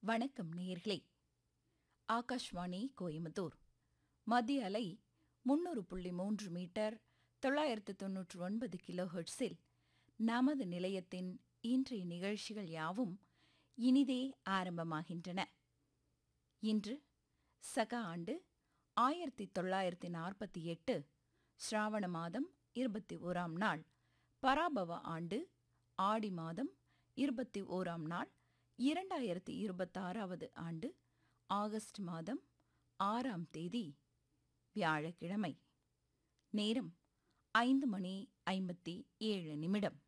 வணக்கம் நேயர்களே ஆகாஷ்வாணி கோயம்புத்தூர் மத்திய அலை முன்னூறு புள்ளி மூன்று மீட்டர் தொள்ளாயிரத்து தொன்னூற்று ஒன்பது கிலோ ஹெர்ட்ஸில் நமது நிலையத்தின் இன்றைய நிகழ்ச்சிகள் யாவும் இனிதே ஆரம்பமாகின்றன இன்று சக ஆண்டு ஆயிரத்தி தொள்ளாயிரத்தி நாற்பத்தி எட்டு ஸ்ராவண மாதம் இருபத்தி ஓராம் நாள் பராபவ ஆண்டு ஆடி மாதம் இருபத்தி ஓராம் நாள் இரண்டாயிரத்தி இருபத்தாறாவது ஆண்டு ஆகஸ்ட் மாதம் ஆறாம் தேதி வியாழக்கிழமை நேரம் ஐந்து மணி ஐம்பத்தி ஏழு நிமிடம்